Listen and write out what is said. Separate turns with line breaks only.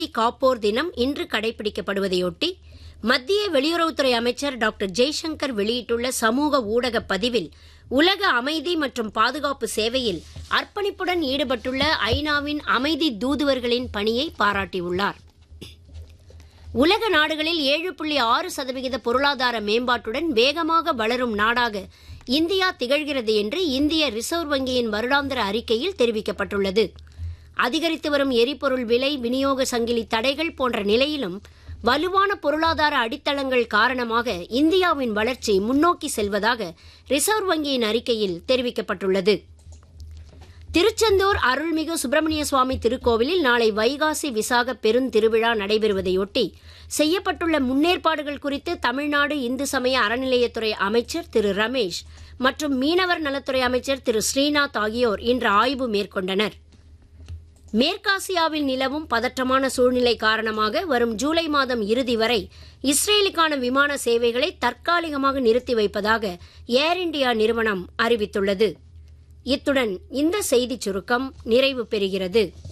காப்போர் தினம் இன்று கடைபிடிக்கப்படுவதையொட்டி மத்திய வெளியுறவுத்துறை அமைச்சர் டாக்டர் ஜெய்சங்கர் வெளியிட்டுள்ள சமூக ஊடக பதிவில் உலக அமைதி மற்றும் பாதுகாப்பு சேவையில் அர்ப்பணிப்புடன் ஈடுபட்டுள்ள ஐநாவின் அமைதி தூதுவர்களின் பணியை பாராட்டியுள்ளார் உலக நாடுகளில் ஏழு புள்ளி ஆறு சதவிகித பொருளாதார மேம்பாட்டுடன் வேகமாக வளரும் நாடாக இந்தியா திகழ்கிறது என்று இந்திய ரிசர்வ் வங்கியின் வருடாந்திர அறிக்கையில் தெரிவிக்கப்பட்டுள்ளது அதிகரித்து வரும் எரிபொருள் விலை விநியோக சங்கிலி தடைகள் போன்ற நிலையிலும் வலுவான பொருளாதார அடித்தளங்கள் காரணமாக இந்தியாவின் வளர்ச்சி முன்னோக்கி செல்வதாக ரிசர்வ் வங்கியின் அறிக்கையில் தெரிவிக்கப்பட்டுள்ளது திருச்செந்தூர் அருள்மிகு சுப்பிரமணிய சுவாமி திருக்கோவிலில் நாளை வைகாசி விசாக பெருந்திருவிழா நடைபெறுவதையொட்டி செய்யப்பட்டுள்ள முன்னேற்பாடுகள் குறித்து தமிழ்நாடு இந்து சமய அறநிலையத்துறை அமைச்சர் திரு ரமேஷ் மற்றும் மீனவர் நலத்துறை அமைச்சர் திரு ஸ்ரீநாத் ஆகியோர் இன்று ஆய்வு மேற்கொண்டனர் மேற்காசியாவில் நிலவும் பதற்றமான சூழ்நிலை காரணமாக வரும் ஜூலை மாதம் இறுதி வரை இஸ்ரேலுக்கான விமான சேவைகளை தற்காலிகமாக நிறுத்தி வைப்பதாக ஏர் இண்டியா நிறுவனம் அறிவித்துள்ளது இத்துடன் இந்த செய்திச் சுருக்கம் நிறைவு பெறுகிறது